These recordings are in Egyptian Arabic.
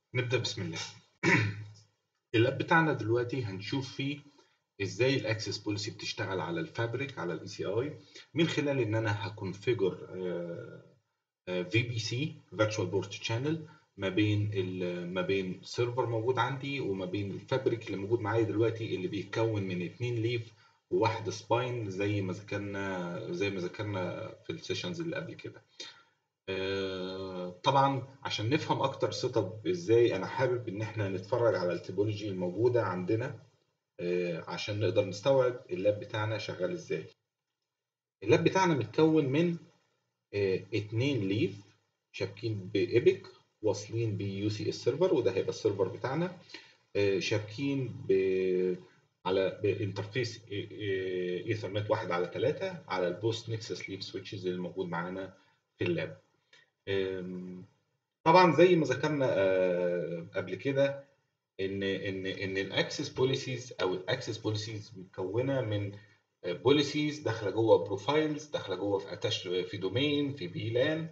نبدأ بسم الله اللاب بتاعنا دلوقتي هنشوف فيه ازاي الاكسس بوليسي بتشتغل على الفابريك على الاي سي اي من خلال ان انا هكونفيجر في بي سي فيرتشوال بورت شانل ما بين ال- ما بين سيرفر موجود عندي وما بين الفابريك اللي موجود معايا دلوقتي اللي بيتكون من اتنين ليف وواحد سباين زي ما ذكرنا زي ما ذكرنا في السيشنز اللي قبل كده آه، طبعا عشان نفهم اكتر سيت اب ازاي انا حابب ان احنا نتفرج على التوبولوجي الموجوده عندنا آه، عشان نقدر نستوعب اللاب بتاعنا شغال ازاي اللاب بتاعنا متكون من آه، اتنين ليف شابكين بايبك واصلين بيو سي اس سيرفر وده هيبقى السيرفر بتاعنا آه، شابكين ب على بانترفيس ايثرنت واحد على ثلاثة على البوست نكسس ليف سويتشز اللي موجود معانا في اللاب أم، طبعا زي ما ذكرنا آه، قبل كده ان ان ان الاكسس بوليسيز او الاكسس بوليسيز متكونه من بوليسيز داخله جوه بروفايلز داخله جوه في اتاش في دومين في بيلان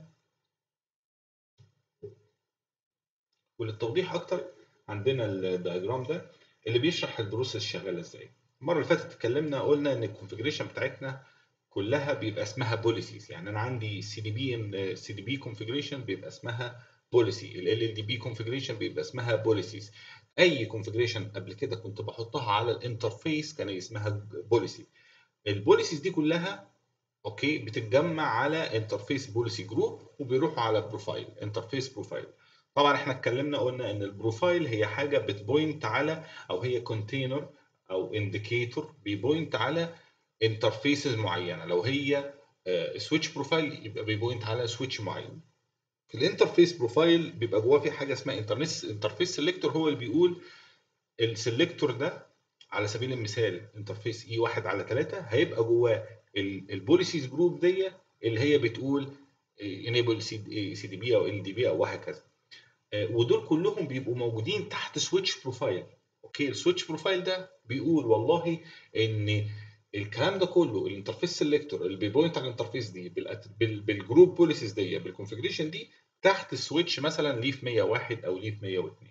وللتوضيح اكتر عندنا الدياجرام ده اللي بيشرح البروسيس شغاله ازاي المره اللي فاتت اتكلمنا قلنا ان الكونفجريشن بتاعتنا كلها بيبقى اسمها بوليسيز يعني انا عندي سي دي بي سي دي بي كونفجريشن بيبقى اسمها بوليسي ال ال دي بي كونفجريشن بيبقى اسمها بوليسيز اي كونفجريشن قبل كده كنت بحطها على الانترفيس كان اسمها بوليسي البوليسيز دي كلها اوكي بتتجمع على انترفيس بوليسي جروب وبيروحوا على بروفايل انترفيس بروفايل طبعا احنا اتكلمنا قلنا ان البروفايل هي حاجه بتبوينت على او هي كونتينر او انديكيتور بيبوينت على انترفيسز معينه لو هي سويتش بروفايل يبقى بيبوينت على سويتش معين في الانترفيس بروفايل بيبقى جواه في حاجه اسمها انترنس انترفيس سيلكتور هو اللي بيقول السيلكتور ده على سبيل المثال انترفيس اي 1 على 3 هيبقى جواه البوليسيز جروب دي اللي هي بتقول انيبل سي دي بي او ال دي بي او وهكذا آه، ودول كلهم بيبقوا موجودين تحت سويتش بروفايل اوكي السويتش بروفايل ده بيقول والله ان الكلام ده كله الانترفيس سيلكتور اللي بيبوينت على الانترفيس دي بالأت- بال- بالجروب بوليسيز دي بالكونفجريشن دي تحت سويتش مثلا ليف 101 او ليف 102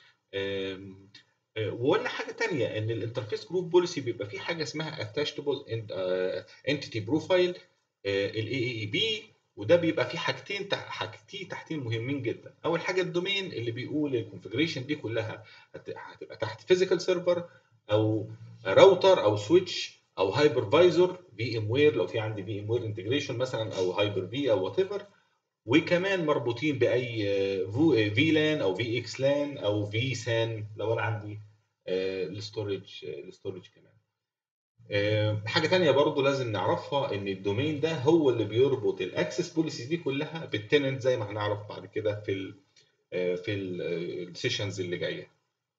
آم، آه، وقلنا حاجه تانية ان الانترفيس جروب بوليسي بيبقى فيه حاجه اسمها اتاشتبل انتيتي بروفايل الاي اي بي وده بيبقى فيه حاجتين تح- حاجتين تحتين مهمين جدا اول حاجه الدومين اللي بيقول الكونفجريشن دي كلها هت- هتبقى تحت فيزيكال سيرفر او راوتر او سويتش او هايبرفايزر في ام وير لو في عندي في ام وير انتجريشن مثلا او هايبر في او وات ايفر وكمان مربوطين باي في لان او في اكس لان او في سان لو انا عندي الستورج الستورج كمان آه، حاجه تانية برضو لازم نعرفها ان الدومين ده هو اللي بيربط الاكسس بوليسيز دي كلها بالتننت زي ما هنعرف بعد كده في ال آه، في السيشنز اللي جايه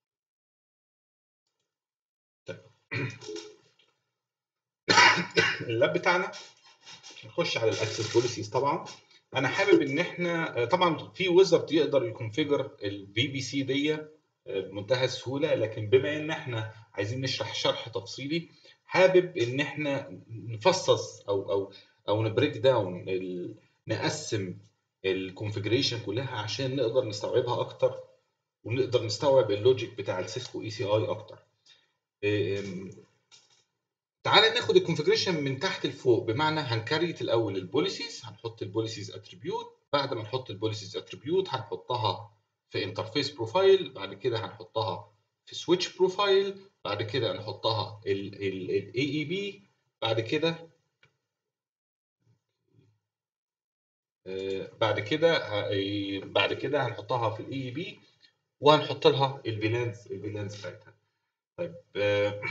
طيب. اللاب بتاعنا نخش على الاكسس بوليسيز طبعا انا حابب ان احنا طبعا في ويزرد يقدر يكونفيجر الفي بي سي دي بمنتهى السهوله لكن بما ان احنا عايزين نشرح شرح تفصيلي حابب ان احنا نفصص او او او نبريك داون ال- نقسم الكونفيجريشن كلها عشان نقدر نستوعبها اكتر ونقدر نستوعب اللوجيك بتاع السيسكو اي سي اي اكتر أم، تعالى ناخد الكونفجريشن من تحت لفوق بمعنى هنكريت الاول البوليسيز هنحط البوليسيز اتريبيوت بعد ما نحط البوليسيز اتريبيوت هنحطها في انترفيس بروفايل بعد كده هنحطها في سويتش بروفايل بعد كده نحطها الاي اي بي بعد كده آه، بعد كده ه- بعد كده هنحطها في الاي اي بي وهنحط لها الفيلانز الفيلانز بتاعتها طيب آه،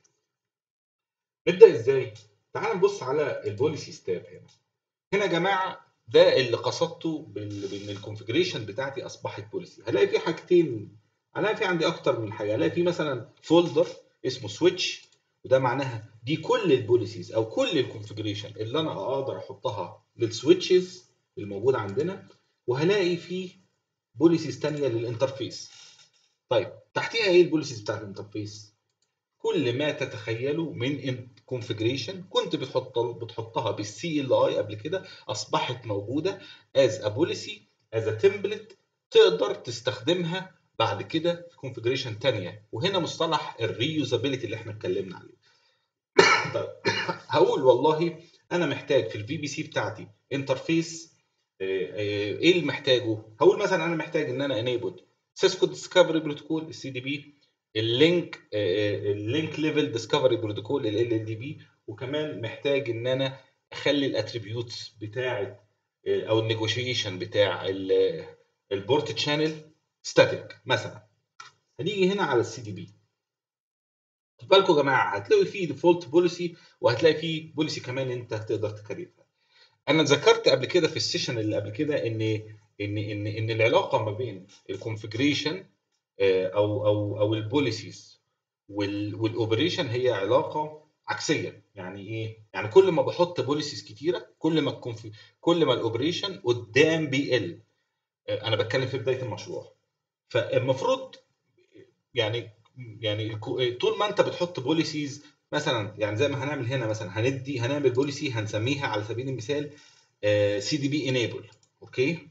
نبدا ازاي؟ تعال نبص على البوليسيز تاب هنا هنا يا جماعه ده اللي قصدته بال- بان الكونفجريشن بتاعتي اصبحت بوليسي هلاقي في حاجتين هلاقي في عندي اكتر من حاجه هلاقي في مثلا فولدر اسمه سويتش وده معناها دي كل البوليسيز او كل الكونفجريشن اللي انا اقدر احطها للسويتشز الموجوده عندنا وهلاقي في بوليسيز تانية للانترفيس طيب تحتيها ايه البوليسيز بتاعت الانترفيس كل ما تتخيله من كونفجريشن كنت بتحط بتحطها بالسي ال اي قبل كده اصبحت موجوده از ا بوليسي از ا تمبلت تقدر تستخدمها بعد كده في كونفجريشن ثانيه وهنا مصطلح الريوزابيلتي اللي احنا اتكلمنا عليه طيب هقول والله انا محتاج في الفي بي سي بتاعتي انترفيس ايه اللي محتاجه هقول مثلا انا محتاج ان انا انيبل سيسكو ديسكفري بروتوكول السي دي بي اللينك اللينك ليفل ديسكفري بروتوكول ال ال دي بي وكمان محتاج ان انا اخلي الاتريبيوتس بتاعه او النيجوشيشن بتاع البورت تشانل ستاتيك مثلا هنيجي هنا على السي دي بي خد بالكم يا جماعه هتلاقي فيه ديفولت بوليسي وهتلاقي فيه بوليسي كمان انت تقدر تكريتها انا ذكرت قبل كده في السيشن اللي قبل كده ان ان ان ان العلاقه ما بين الكونفجريشن او او او البوليسيز والاوبريشن هي علاقه عكسيه يعني ايه يعني كل ما بحط بوليسيز كتيره كل ما الكونف... كل ما الاوبريشن قدام بيقل انا بتكلم في بدايه المشروع فالمفروض يعني يعني طول ما انت بتحط بوليسيز مثلا يعني زي ما هنعمل هنا مثلا هندي هنعمل بوليسي هنسميها على سبيل المثال سي دي بي انيبل اوكي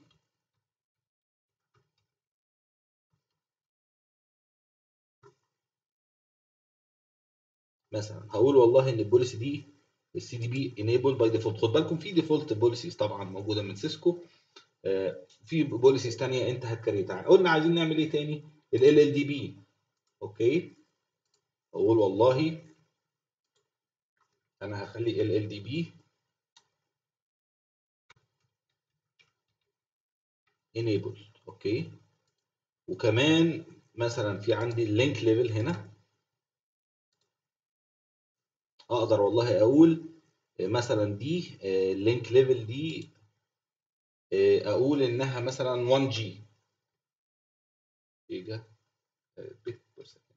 مثلا هقول والله ان البوليسي دي السي دي بي انيبل باي ديفولت خد بالكم في ديفولت بوليسيز طبعا موجوده من سيسكو آه في بوليسيز ثانيه انت هتكريتها قلنا عايزين نعمل ايه تاني ال ال دي بي اوكي اقول والله انا هخلي ال ال دي بي enable اوكي وكمان مثلا في عندي اللينك ليفل هنا اقدر والله اقول مثلا دي اللينك ليفل دي اقول انها مثلا 1 جي جيجا بت بير سكند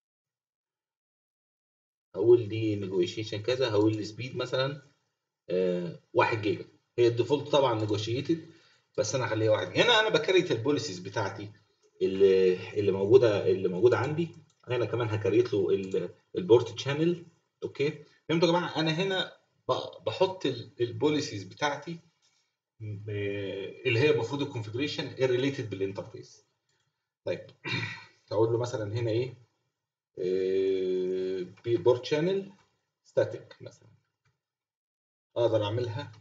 هقول دي نيجوشيشن كذا هقول السبيد مثلا 1 جيجا هي الديفولت طبعا نيجوشيتد بس انا هخليها 1 هنا انا بكريت البوليسيز بتاعتي اللي اللي موجوده اللي موجوده عندي انا كمان هكريت له البورت تشانل اوكي فهمتوا يا جماعه انا هنا بحط البوليسيز بتاعتي اللي هي المفروض الكونفجريشن الريليتد بالانترفيس طيب هقول له مثلا هنا ايه بورت شانل ستاتيك مثلا اقدر اعملها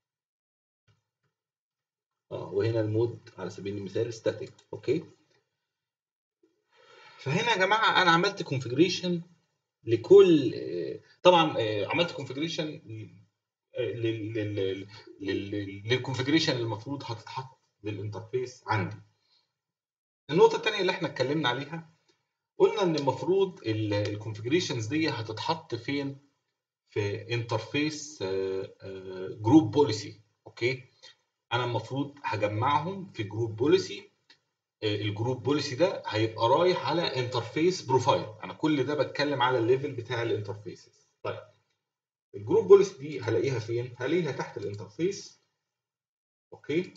اه وهنا المود على سبيل المثال ستاتيك اوكي فهنا يا جماعه انا عملت كونفجريشن لكل طبعا عملت كونفجريشن للكونفجريشن اللي المفروض هتتحط للانترفيس عندي النقطه الثانيه اللي احنا اتكلمنا عليها قلنا ان المفروض الكونفجريشنز دي هتتحط فين في انترفيس جروب بوليسي اوكي انا المفروض هجمعهم في جروب بوليسي الجروب بوليسي ده هيبقى رايح على انترفيس بروفايل انا كل ده بتكلم على الليفل بتاع الانترفيسز طيب الجروب بوليسي دي هلاقيها فين هلاقيها تحت الانترفيس اوكي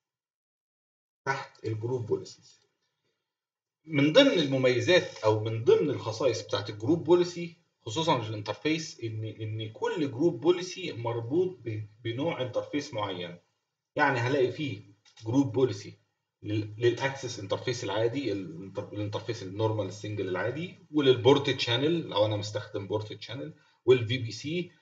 تحت الجروب بوليسيز من ضمن المميزات او من ضمن الخصائص بتاعت الجروب بوليسي خصوصا في الانترفيس ان ان كل جروب بوليسي مربوط بنوع انترفيس معين يعني هلاقي فيه جروب بوليسي للاكسس انترفيس العادي الانترفيس النورمال السنجل العادي وللبورت تشانل لو انا مستخدم بورت تشانل والفي بي سي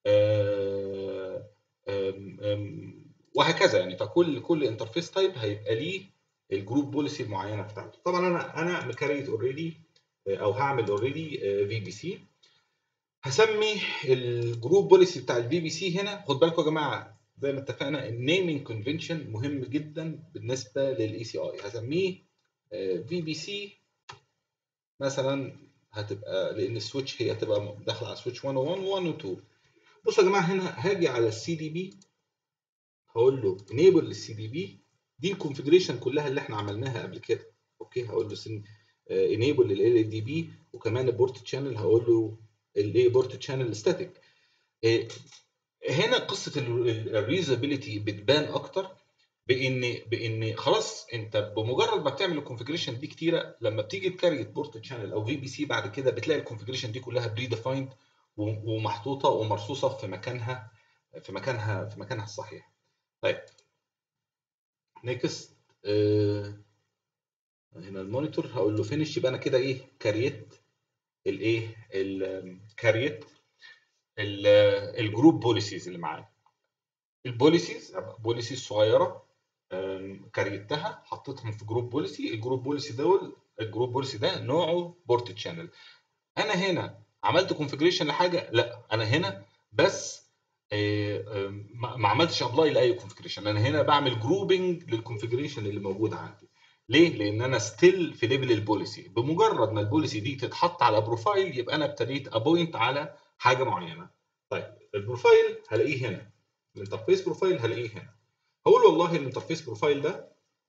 وهكذا يعني فكل كل انترفيس تايب هيبقى ليه الجروب بوليسي المعينه بتاعته طبعا انا انا مكريت اوريدي او هعمل اوريدي في بي سي هسمي الجروب بوليسي بتاع الفي بي سي هنا خد بالكم يا جماعه زي ما اتفقنا النيمينج كونفنشن مهم جدا بالنسبه للاي سي اي هسميه في بي سي مثلا هتبقى لان السويتش هي هتبقى داخله على سويتش 1 و1 و1 و2 بصوا يا جماعه هنا هاجي على السي دي بي هقول له انيبل للسي دي بي دي الكونفجريشن كلها اللي احنا عملناها قبل كده اوكي هقول له سن انيبل لل دي بي وكمان البورت تشانل هقول له الايه بورت تشانل ستاتيك هنا قصه الريزابيلتي بتبان اكتر بان بان خلاص انت بمجرد ما بتعمل الكونفجريشن دي كتيره لما بتيجي تكريت بورت تشانل او في بي سي بعد كده بتلاقي الكونفجريشن دي كلها بري ديفايند ومحطوطه ومرصوصه في مكانها في مكانها في مكانها الصحيح طيب نيكست هنا المونيتور هقول له فينش يبقى انا كده ايه كريت الايه كريت الجروب بوليسيز اللي معايا البوليسيز بوليسيز صغيره أم، كريتها حطيتهم في جروب بوليسي الجروب بوليسي دول الجروب بوليسي ده نوعه بورت تشانل انا هنا عملت كونفجريشن لحاجه لا انا هنا بس آه، آه، ما ما عملتش ابلاي لاي كونفجريشن انا هنا بعمل جروبنج للكونفجريشن اللي موجود عندي ليه لان انا ستيل في ليفل البوليسي بمجرد ما البوليسي دي تتحط على بروفايل يبقى انا ابتديت ابوينت على حاجه معينه طيب البروفايل هلاقيه هنا الانترفيس بروفايل هلاقيه هنا هقول والله الانترفيس بروفايل ده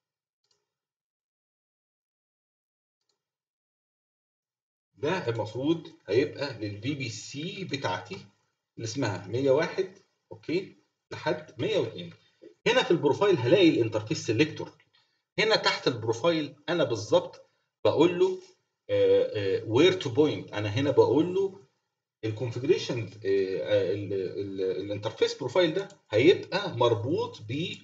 ده المفروض هيبقى للبي بي سي بتاعتي اللي اسمها 101 اوكي لحد 102 هنا في البروفايل هلاقي الانترفيس سيلكتور هنا تحت البروفايل انا بالظبط بقول له وير تو بوينت انا هنا بقول له الكونفجريشن الانترفيس بروفايل ده هيبقى مربوط ب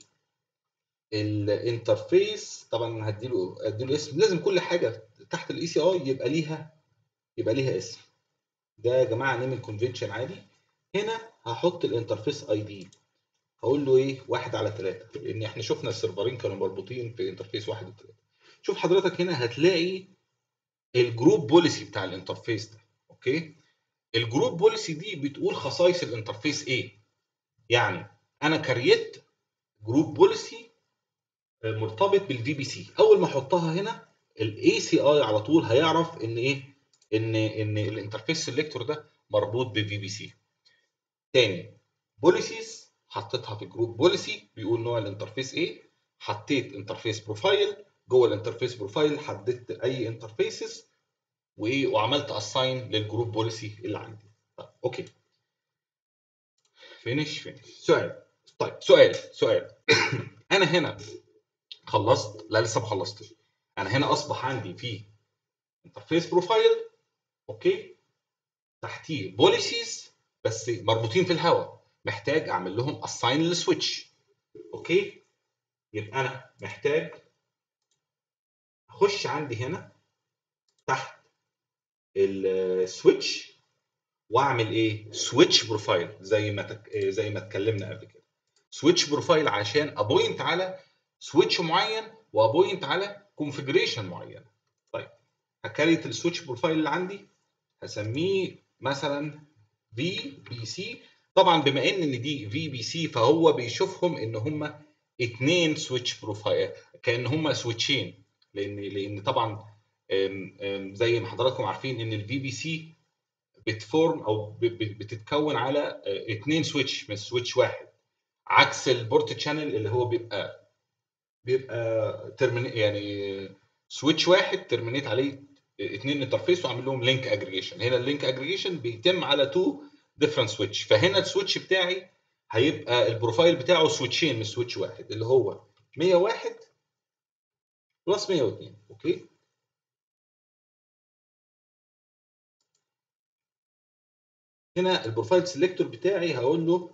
الانترفيس طبعا هديله اديله اسم لازم كل حاجه تحت الاي سي اي يبقى ليها يبقى ليها اسم ده يا جماعه نيم الكونفنشن عادي هنا هحط الانترفيس اي دي هقول له ايه واحد على ثلاثة لان احنا شفنا السيرفرين كانوا مربوطين في انترفيس واحد وثلاثة شوف حضرتك هنا هتلاقي الجروب بوليسي بتاع الانترفيس ده اوكي الجروب بوليسي دي بتقول خصائص الانترفيس ايه يعني انا كريت جروب بوليسي مرتبط بالفي بي سي اول ما احطها هنا الاي سي اي على طول هيعرف ان ايه ان ان الانترفيس سيلكتور ده مربوط بفي بي سي تاني بوليسيز حطيتها في جروب بوليسي بيقول نوع الانترفيس ايه حطيت انترفيس بروفايل جوه الانترفيس بروفايل حددت اي انترفيسز وايه وعملت اساين للجروب بوليسي اللي عندي طيب اوكي فينش فينش سؤال طيب سؤال سؤال انا هنا خلصت لا لسه ما خلصتش انا هنا اصبح عندي في انترفيس بروفايل اوكي تحتيه بوليسيز بس مربوطين في الهواء محتاج اعمل لهم اساين للسويتش اوكي يبقى انا محتاج اخش عندي هنا تحت السويتش واعمل ايه سويتش بروفايل زي ما تك... زي ما اتكلمنا قبل كده سويتش بروفايل عشان ابوينت على سويتش معين وابوينت على كونفجريشن معين طيب هكريت السويتش بروفايل اللي عندي هسميه مثلا في بي سي طبعا بما ان ان دي في بي سي فهو بيشوفهم ان هم اتنين سويتش بروفايل كان هم سويتشين لان لان طبعا أم أم زي ما حضراتكم عارفين ان الفي بي سي بتفورم او ب- ب- بتتكون على اه، اتنين سويتش مش سويتش واحد عكس البورت تشانل اللي هو بيبقى بيبقى ترمين يعني سويتش واحد ترمينيت عليه اتنين انترفيس وعامل لهم لينك اجريجيشن هنا اللينك اجريجيشن بيتم على تو ديفرنت سويتش فهنا السويتش بتاعي هيبقى البروفايل بتاعه سويتشين مش سويتش واحد اللي هو 101 بلس 102 اوكي هنا البروفايل سيلكتور بتاعي هقول له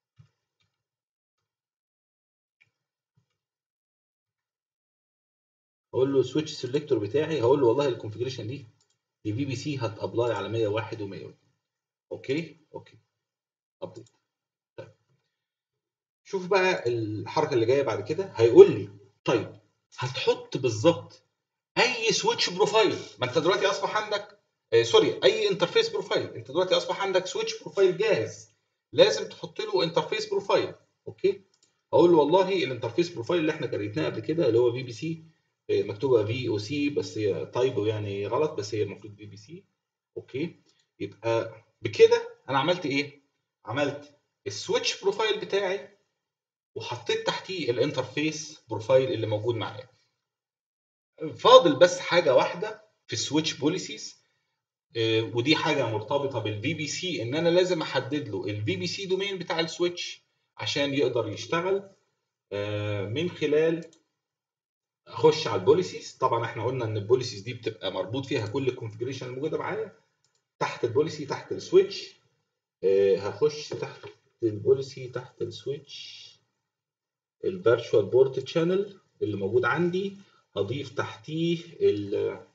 هقول له سويتش سيلكتور بتاعي هقول له والله الكونفجريشن دي دي في بي سي هتابلاي على 101 و102 اوكي اوكي ابديت طيب شوف بقى الحركه اللي جايه بعد كده هيقول لي طيب هتحط بالظبط اي سويتش بروفايل ما انت دلوقتي اصبح عندك آه سوري اي انترفيس بروفايل انت دلوقتي اصبح عندك سويتش بروفايل جاهز لازم تحط له انترفيس بروفايل اوكي اقول له والله الانترفيس بروفايل اللي احنا كريتناه قبل كده اللي هو في بي سي مكتوبه في او سي بس هي تايبو يعني غلط بس هي المفروض في بي سي اوكي يبقى بكده انا عملت ايه عملت السويتش بروفايل بتاعي وحطيت تحتيه الانترفيس بروفايل اللي موجود معايا فاضل بس حاجه واحده في السويتش بوليسيز ودي حاجه مرتبطه بالفي بي سي ان انا لازم احدد له الفي بي سي دومين بتاع السويتش عشان يقدر يشتغل آه، من خلال اخش على البوليسيز طبعا احنا قلنا ان البوليسيز دي بتبقى مربوط فيها كل الكونفجريشن الموجوده معايا تحت البوليسي تحت السويتش آه، هخش تحت البوليسي تحت السويتش الفيرتشوال بورت تشانل اللي موجود عندي اضيف تحتيه ال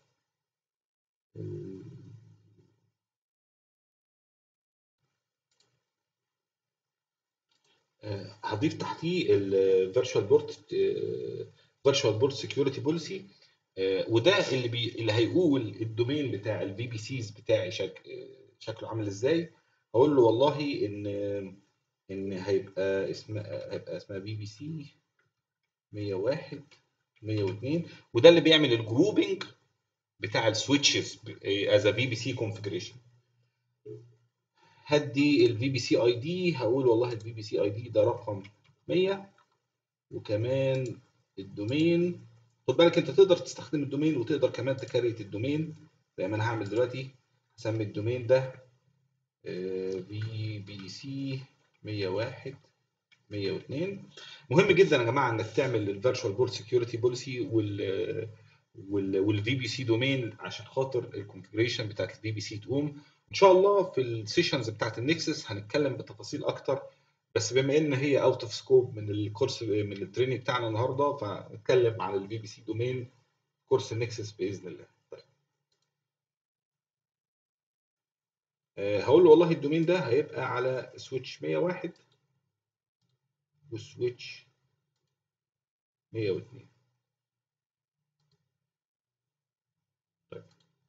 آه، هضيف تحتيه الفيرتشوال بورت فيرتشوال بورت سكيورتي بوليسي وده اللي بي اللي هيقول الدومين بتاع الفي بي سيز بتاعي شك شكله عامل ازاي هقول له والله ان ان هيبقى اسمها هيبقى اسمها بي بي سي 101 102 وده اللي بيعمل الجروبنج بتاع السويتشز از بي بي سي كونفجريشن هدي الفي بي سي اي دي هقول والله الفي بي سي اي دي ده رقم 100 وكمان الدومين خد بالك انت تقدر تستخدم الدومين وتقدر كمان تكريت الدومين زي ما انا هعمل دلوقتي هسمي الدومين ده في بي سي 101 102 مهم جدا يا جماعه انك تعمل الفيرتشوال بورد سكيورتي بوليسي وال والفي بي سي دومين عشان خاطر الكونفجريشن بتاعت الفي بي سي تقوم ان شاء الله في السيشنز بتاعت النكسس هنتكلم بتفاصيل اكتر بس بما ان هي اوت اوف سكوب من الكورس من التريننج بتاعنا النهارده فنتكلم عن الفي بي سي دومين كورس النكسس باذن الله طيب. أه هقول له والله الدومين ده هيبقى على سويتش 101 وسويتش 102 طيب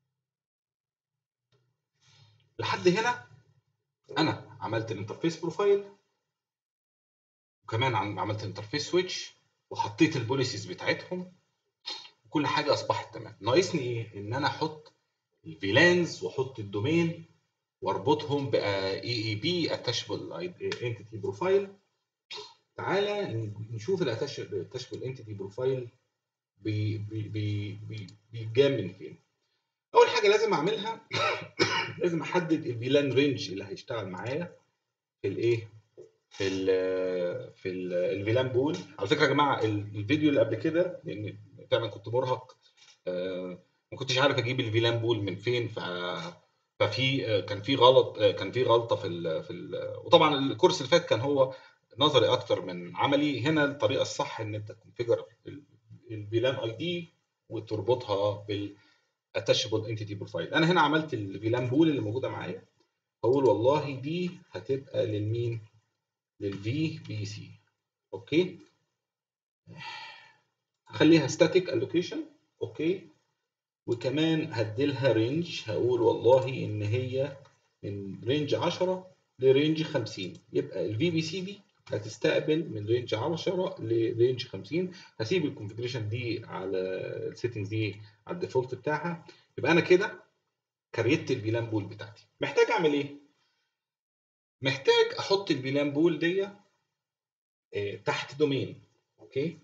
لحد هنا انا عملت الانترفيس بروفايل وكمان عملت انترفيس سويتش وحطيت البوليسيز بتاعتهم وكل حاجه اصبحت تمام ناقصني ايه ان انا احط الفيلانز واحط الدومين واربطهم ب اي اي بي اتاشبل انتيتي بروفايل تعالى نشوف الاتاشبل انتيتي بروفايل بيتجاب من فين اول حاجه لازم اعملها لازم احدد الفيلان رينج اللي هيشتغل معايا في الايه في ال في ال الفيلان بول على فكره يا جماعه الفيديو اللي قبل كده لان فعلا كنت مرهق ما كنتش عارف اجيب الفيلان بول من فين ف ففي كان في غلط كان في غلطه في ال في ال وطبعا الكورس اللي فات كان هو نظري اكتر من عملي هنا الطريقه الصح ان انت تكونفيجر الفيلان اي دي وتربطها بالاتاشبل انتيتي بروفايل انا هنا عملت الفيلان بول اللي موجوده معايا هقول والله دي هتبقى للمين للفي بي سي اوكي هخليها ستاتيك الوكيشن اوكي وكمان هديلها رينج هقول والله ان هي من رينج 10 لرينج 50 يبقى الفي بي سي دي هتستقبل من رينج 10 لرينج 50 هسيب الكونفجريشن دي على السيتنجز دي على الديفولت بتاعها يبقى انا كده كريت الفيلان بول بتاعتي محتاج اعمل ايه محتاج احط الفيلان بول دي تحت دومين اوكي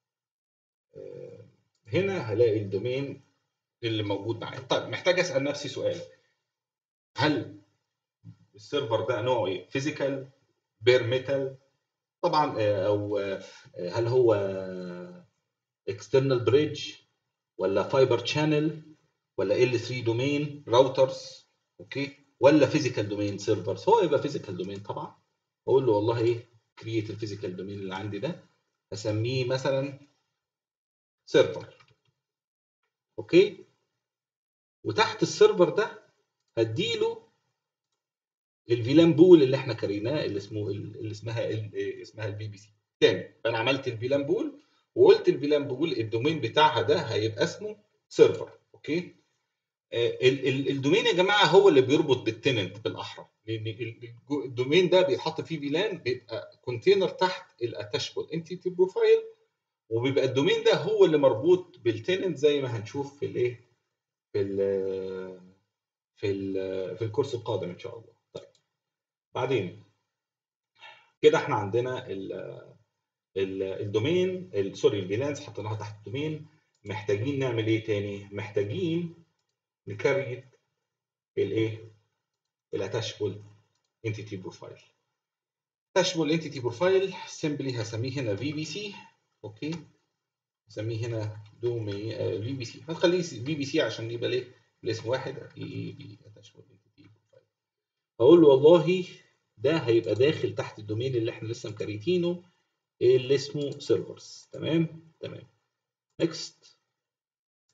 هنا هلاقي الدومين اللي موجود معايا طيب محتاج اسال نفسي سؤال هل السيرفر ده نوعه ايه فيزيكال بير ميتال طبعا او هل هو اكسترنال بريدج ولا فايبر شانل ولا ال 3 دومين راوترز اوكي ولا فيزيكال دومين سيرفرز هو يبقى فيزيكال دومين طبعا اقول له والله ايه كرييت الفيزيكال دومين اللي عندي ده اسميه مثلا سيرفر اوكي وتحت السيرفر ده هديله الفيلان بول اللي احنا كريناه اللي اسمه اللي اسمها اللي اسمها البي بي سي تاني فانا عملت الفيلان بول وقلت الفيلان بول الدومين بتاعها ده هيبقى اسمه سيرفر اوكي الدومين يا جماعه هو اللي بيربط بالتننت بالاحرى لان الدومين ده بيتحط فيه فيلان بيبقى كونتينر تحت الاتاشبل انتيتي بروفايل وبيبقى الدومين ده هو اللي مربوط بالتننت زي ما هنشوف في الايه في ال في ال في الكورس القادم ان شاء الله طيب بعدين كده احنا عندنا ال ال الدومين سوري الفيلانس حطيناها تحت الدومين محتاجين نعمل ايه تاني محتاجين نكريت الايه الاتاشبل انتيتي بروفايل اتاشبل انتيتي بروفايل سيمبلي هسميه هنا في بي سي اوكي هسميه هنا دومي في بي سي هنخليه في بي سي عشان يبقى ليه الاسم واحد اي اي بي اتاشبل انتيتي بروفايل هقول له والله ده هيبقى داخل تحت الدومين اللي احنا لسه مكريتينه اللي اسمه سيرفرز تمام تمام نكست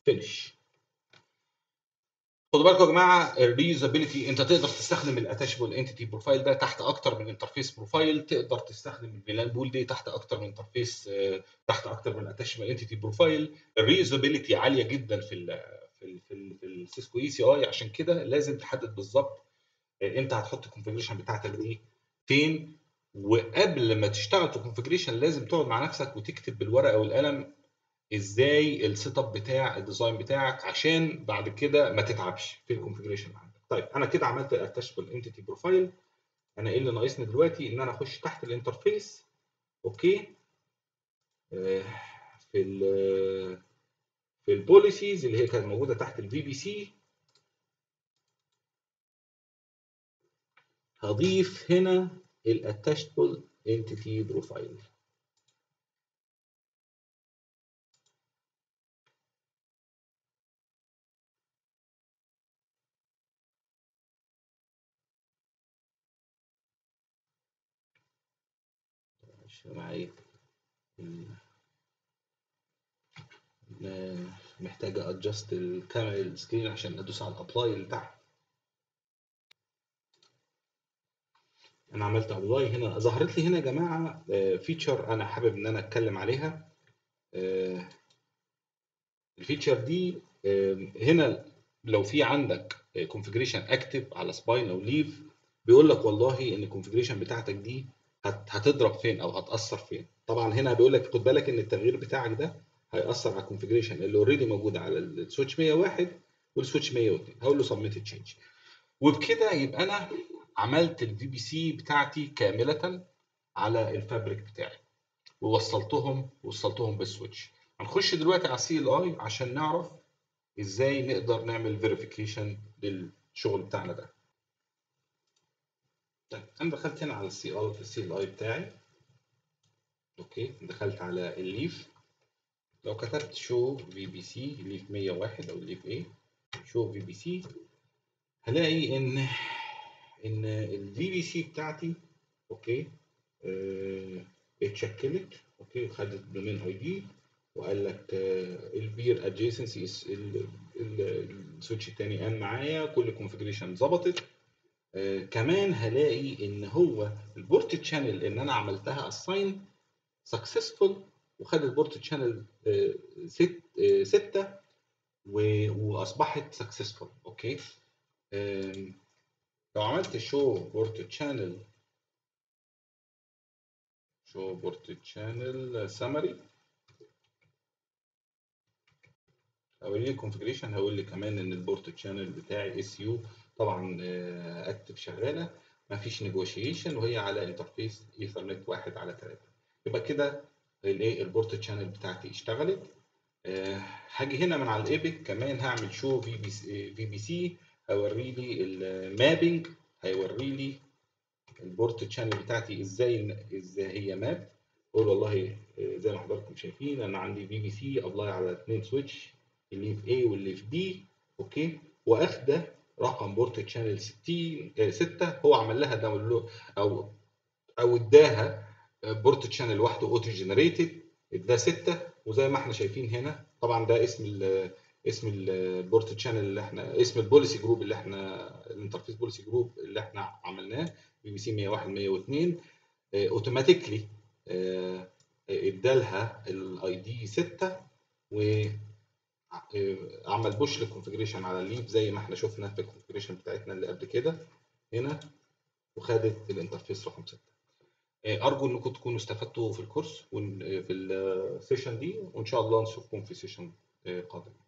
فينش خدوا بالكم يا جماعه الريوزابيلتي انت تقدر تستخدم الاتاشبل انتيتي بروفايل ده تحت اكتر من انترفيس بروفايل تقدر تستخدم الفيلان بول دي تحت اكتر من انترفيس آه، تحت اكتر من اتاشبل انتيتي بروفايل الريوزابيلتي عاليه جدا في ال في ال في, ال في السيسكو اي سي اي عشان كده لازم تحدد بالظبط آه، انت هتحط الكونفجريشن بتاعتك دي فين وقبل ما تشتغل في الكونفجريشن لازم تقعد مع نفسك وتكتب بالورقه والقلم ازاي السيت اب بتاع الديزاين بتاعك عشان بعد كده ما تتعبش في الكونفجريشن عندك طيب انا كده عملت الاتاشبل انتيتي بروفايل انا ايه اللي ناقصني دلوقتي ان انا اخش تحت الانترفيس اوكي آه، في ال في البوليسيز اللي هي كانت موجوده تحت الفي بي سي هضيف هنا الاتاشبل انتيتي بروفايل مش معايا محتاج ادجست الكاميرا السكرين عشان ادوس على الابلاي اللي تحت انا عملت ابلاي هنا ظهرت لي هنا يا جماعه فيتشر انا حابب ان انا اتكلم عليها آه، الفيتشر دي آه، هنا لو في عندك كونفجريشن اكتف على سباين او ليف بيقول لك والله ان الكونفجريشن بتاعتك دي هت- هتضرب فين او هتاثر فين طبعا هنا بيقول لك خد بالك ان التغيير بتاعك ده هياثر على الكونفجريشن اللي اوريدي موجوده على السويتش 101 والسويتش 102 هقول له سبميت تشينج وبكده يبقى انا عملت الفي بي سي بتاعتي كامله على الفابريك بتاعي ووصلتهم وصلتهم بالسويتش هنخش دلوقتي على السي ال اي عشان نعرف ازاي نقدر نعمل فيريفيكيشن للشغل بتاعنا ده طيب انا دخلت هنا على السي اي في السي ال اي بتاعي اوكي دخلت على الليف لو كتبت شو في بي سي ليف 101 او ليف ايه شو في بي سي هلاقي ان ان الفي بي سي بتاعتي اوكي اه اتشكلت اوكي خدت دومين اي دي وقال لك آه، البير ادجيسنسي السويتش التاني قام معايا كل كونفجريشن ظبطت آه، كمان هلاقي ان هو البورت تشانل ان انا عملتها اساين سكسسفول وخد البورت تشانل ست آه، ستة و- واصبحت سكسسفول اوكي آم، لو عملت شو بورت تشانل شو بورت تشانل سمري هقول لي الكونفجريشن هقول لي كمان ان البورت تشانل بتاعي اس يو طبعا اكتف شغاله ما فيش نيجوشيشن وهي على انترفيس ايثرنت واحد على ثلاثه يبقى كده الايه البورت تشانل بتاعتي اشتغلت آه، هاجي هنا من على الايبك كمان هعمل شو في بي سي في بي سي هوري لي المابنج هيوري لي البورت تشانل بتاعتي ازاي ازاي هي ماب اقول والله آه، زي ما حضراتكم شايفين انا عندي في بي سي ابلاي على اثنين سويتش اللي في A واللي في B اوكي واخده رقم بورت تشانل 60 آه، 6 هو عمل لها داونلود او او اداها بورت تشانل لوحده اوتو جنريتد اداه 6 وزي ما احنا شايفين هنا طبعا ده اسم ال اسم البورت تشانل اللي احنا اسم البوليسي جروب اللي احنا الانترفيس بوليسي جروب اللي احنا عملناه بي بي سي 101 102 اوتوماتيكلي ادالها الاي دي 6 و عمل بوش للكونفجريشن على الليف زي ما احنا شفنا في الكونفجريشن بتاعتنا اللي قبل كده هنا وخدت الانترفيس رقم 6 ارجو انكم تكونوا استفدتوا في الكورس وفي السيشن دي وان شاء الله نشوفكم في سيشن قادم